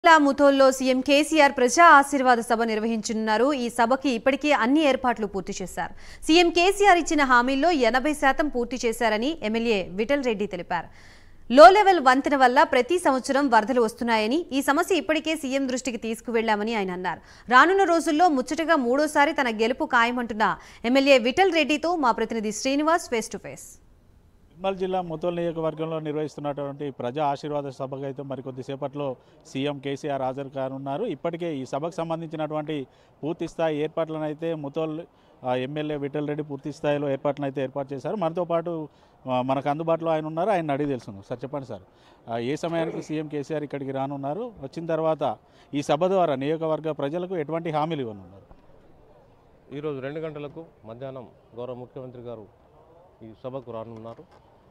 జిల్లా ముథోల్లో సీఎం కేసీఆర్ ప్రజా ఆశీర్వాద సభ నిర్వహించనున్నారు ఈ సభకి ఇప్పటికే అన్ని ఏర్పాట్లు పూర్తి చేశారు సీఎం కేసీఆర్ ఇచ్చిన హామీల్లో ఎనభై శాతం పూర్తి చేశారని ఎమ్మెల్యే విఠల్ రెడ్డి తెలిపారు లో లెవెల్ వంతెన వల్ల ప్రతి సంవత్సరం వరదలు వస్తున్నాయని ఈ సమస్య ఇప్పటికే సీఎం దృష్టికి తీసుకువెళ్లామని ఆయన అన్నారు రానున్న రోజుల్లో ముచ్చటగా మూడోసారి తన గెలుపు ఖాయమంటున్న ఎమ్మెల్యే విఠల్ రెడ్డితో మా ప్రతినిధి Srinivas face to face Nirmal జిల్లా ముతోల్ నియోజకవర్గంలో నిర్వహిస్తున్నటువంటి ప్రజా ఆశీర్వాద సభకు అయితే మరికొద్దిసేపట్లో సీఎం కేసీఆర్ హాజరు కానున్నారు ఇప్పటికే ఈ సభకు సంబంధించినటువంటి పూర్తి స్థాయి ఏర్పాట్లను అయితే ముతోల్ ఆ, ఎమ్మెల్యే విఠల్ రెడ్డి పూర్తి స్థాయిలో ఏర్పాట్లను అయితే ఏర్పాటు చేశారు మనతో పాటు ఆ, మనకు అందుబాటులో ఆయన ఉన్నారు ఆయన అడిగి తెలుసుకుందాం సార్ చెప్పండి సార్ ఆ, ఏ సమయానికి సీఎం కేసీఆర్ ఇక్కడికి రానున్నారు వచ్చిన తర్వాత ఈ సభ ద్వారా నియోజకవర్గ ప్రజలకు ఎటువంటి హామీలు ఇవ్వనున్నారు ఈరోజు రెండు గంటలకు మధ్యాహ్నం గౌరవ ముఖ్యమంత్రి గారు ఈ సభకు రానున్నారు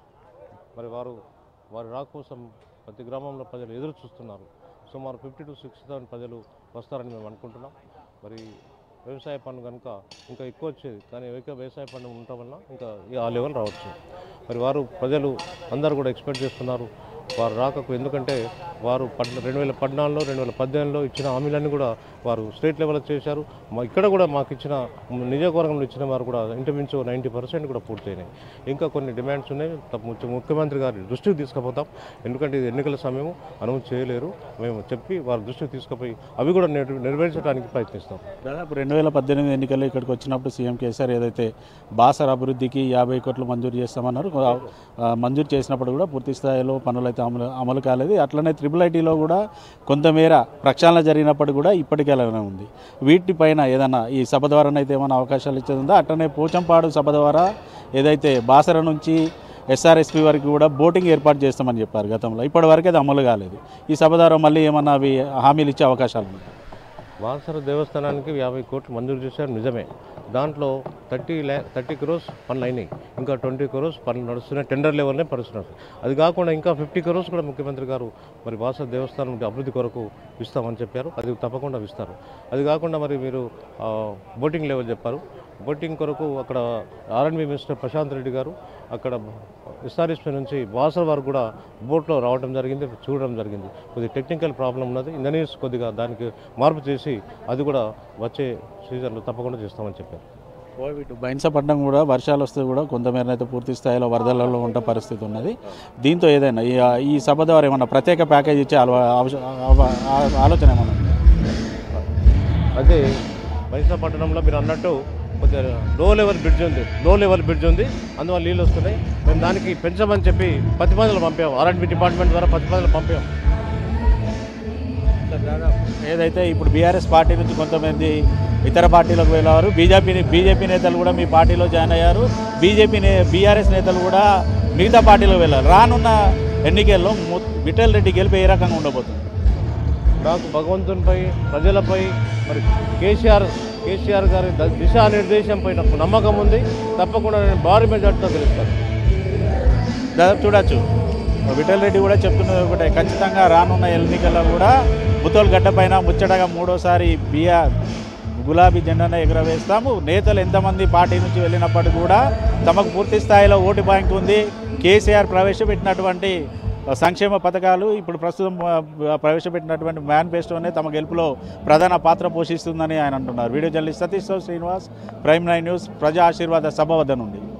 మరి వారు వారి రాక కోసం ప్రతి గ్రామంలో ప్రజలు ఎదురు చూస్తున్నారు సుమారు ఫిఫ్టీ టు సిక్స్టీ థౌసండ్ ప్రజలు వస్తారని మేము అనుకుంటున్నాం మరి వ్యవసాయ పన్ను కనుక ఇంకా ఎక్కువ వచ్చేది కానీ ఎక్కువ వ్యవసాయ పన్ను ఉండటం వల్ల ఇంకా ఈ ఆ లెవెల్ రావచ్చు మరి వారు ప్రజలు అందరూ కూడా ఎక్స్పెక్ట్ చేస్తున్నారు వారు రాకకు ఎందుకంటే వారు పద్ రెండు వేల పద్నాలుగులో రెండు వేల పద్దెనిమిదిలో ఇచ్చిన హామీలన్నీ కూడా వారు స్టేట్ లెవెల్లో చేశారు మా ఇక్కడ కూడా మాకు ఇచ్చిన నియోజకవర్గంలో ఇచ్చిన వారు కూడా ఇంచుమించు నైంటీ పర్సెంట్ కూడా పూర్తయినాయి ఇంకా కొన్ని డిమాండ్స్ ఉన్నాయి తప్ప- ముఖ్య- ముఖ్యమంత్రి గారి దృష్టికి తీసుకుపోతాం ఎందుకంటే ఇది ఎన్నికల సమయం అనుమతి చేయలేరు మేము చెప్పి వారి దృష్టికి తీసుకుపోయి అవి కూడా నెరవే- నెరవేర్చడానికి ప్రయత్నిస్తాం దాదాపు రెండు వేల పద్దెనిమిది ఎన్నికల్లో ఇక్కడికి వచ్చినప్పుడు సీఎం కేసీఆర్ ఏదైతే బాసర్ అభివృద్ధికి యాభై కోట్లు మంజూరు చేస్తామన్నారు ఆ, మంజూరు చేసినప్పుడు కూడా పూర్తి స్థాయిలో పనులు అయితే అమలు అమలు కాలేదు అట్లనే త్రిబుల్ ఐటీలో కూడా కొంతమేర ప్రక్షాళన జరిగినప్పుడు కూడా ఇప్పటికీ అలానే ఉంది వీటిపైన ఏదైనా ఈ సభ ద్వారానైతే ఏమైనా అవకాశాలు ఇచ్చేది ఉందా అట్లనే పోచంపాడు సభ ద్వారా ఏదైతే బాసర నుంచి ఎస్ఆర్ఎస్పి వరకు కూడా బోటింగ్ ఏర్పాటు చేస్తామని చెప్పారు గతంలో ఇప్పటి వరకు అది అమలు కాలేదు ఈ సభ ద్వారా మళ్ళీ ఏమన్నా అవి హామీలు ఇచ్చే అవకాశాలు ఉన్నాయి బాన్సర దేవస్థానానికి యాభై కోట్లు మంజూరు చేశారు నిజమే దాంట్లో థర్టీ ల్యా థర్టీ క్రోర్స్ పనులు అయినాయి ఇంకా ట్వంటీ క్రోర్స్ పనులు నడుస్తున్నాయి టెండర్ లెవెల్నే పడుతున్నారు అది కాకుండా ఇంకా ఫిఫ్టీ క్రోర్స్ కూడా ముఖ్యమంత్రి గారు మరి బాసర దేవస్థానం అభివృద్ధి కొరకు ఇస్తామని చెప్పారు అది తప్పకుండా ఇస్తారు అది కాకుండా మరి మీరు ఆ, బోటింగ్ లెవెల్ చెప్పారు బోటింగ్ కొరకు అక్కడ ఆర్ఎండ్బి మినిస్టర్ ప్రశాంత్ రెడ్డి గారు అక్కడ ఎస్ఆర్ఎస్పీ నుంచి బాసర వరకు కూడా బోట్లో రావడం జరిగింది చూడడం జరిగింది కొద్దిగా టెక్నికల్ ప్రాబ్లం ఉన్నది ఇంజనీర్స్ కొద్దిగా దానికి మార్పు చేసి అది కూడా వచ్చే సీజన్లో తప్పకుండా చేస్తామని చెప్పారు కోవిడ్ బైన్సపట్నం కూడా వర్షాలు వస్తే కూడా కొంతమేర అయితే పూర్తి స్థాయిలో వరదలలో ఉండే పరిస్థితి ఉన్నది దీంతో ఏదైనా ఈ ఈ సభ ద్వారా ఏమన్నా ప్రత్యేక ప్యాకేజ్ ఇచ్చే అలవా అవస- అవ- ఆ- ఆలోచన ఏమన్నా ఉందా? అదే పట్టణంలో మీరు అన్నట్టు కొద్దిగా లో లెవెల్ బ్రిడ్జ్ ఉంది లో లెవెల్ బ్రిడ్జ్ ఉంది అందువల్ల నీళ్ళు వస్తున్నాయి మేము దానికి పెంచమని చెప్పి ప్రతిపాదనలు పంపాం ఆర్ఎండ్బి డిపార్ట్మెంట్ ద్వారా ప్రతిపాదనలు పంపాం ఏదైతే ఇప్పుడు బీఆర్ఎస్ పార్టీ నుంచి కొంతమంది ఇతర పార్టీలకు వెళ్ళారు బీజేపీ బీజేపీ నేతలు కూడా మీ పార్టీలో జాయిన్ అయ్యారు బీజేపీ నే బీఆర్ఎస్ నేతలు కూడా మిగతా పార్టీలకు వెళ్ళారు రానున్న ఎన్నికల్లో ము- విఠల్ రెడ్డి గెలిపి ఏ రకంగా ఉండబోతుంది నాకు భగవంతునిపై ప్రజలపై మరి కేసీఆర్ కేసీఆర్ గారి ద- దిశానిర్దేశంపై నాకు నమ్మకం ఉంది తప్పకుండా నేను భారీ మెజార్టీతో గెలుస్తాను దాదాపు చూడొచ్చు విఠల్ రెడ్డి కూడా చెప్తున్నది ఒకటే ఖచ్చితంగా రానున్న ఎన్నికల్లో కూడా ముతోల్ గడ్డ పైన ముచ్చటగా మూడోసారి బిఆర్ గులాబీ జెండాను ఎగురవేస్తాము నేతలు ఎంతమంది పార్టీ నుంచి వెళ్ళినప్పటికీ కూడా తమకు పూర్తి స్థాయిలో ఓటు బ్యాంక్ ఉంది కేసీఆర్ ప్రవేశపెట్టినటువంటి సంక్షేమ పథకాలు ఇప్పుడు ప్రస్తుతం ఆ, ప్రవేశపెట్టినటువంటి మేనిఫెస్టోనే తమ గెలుపులో ప్రధాన పాత్ర పోషిస్తుందని ఆయన అంటున్నారు video journalist Satish Srinivas Prime Nine News ప్రజా ఆశీర్వాద సభ వద్ద నుండి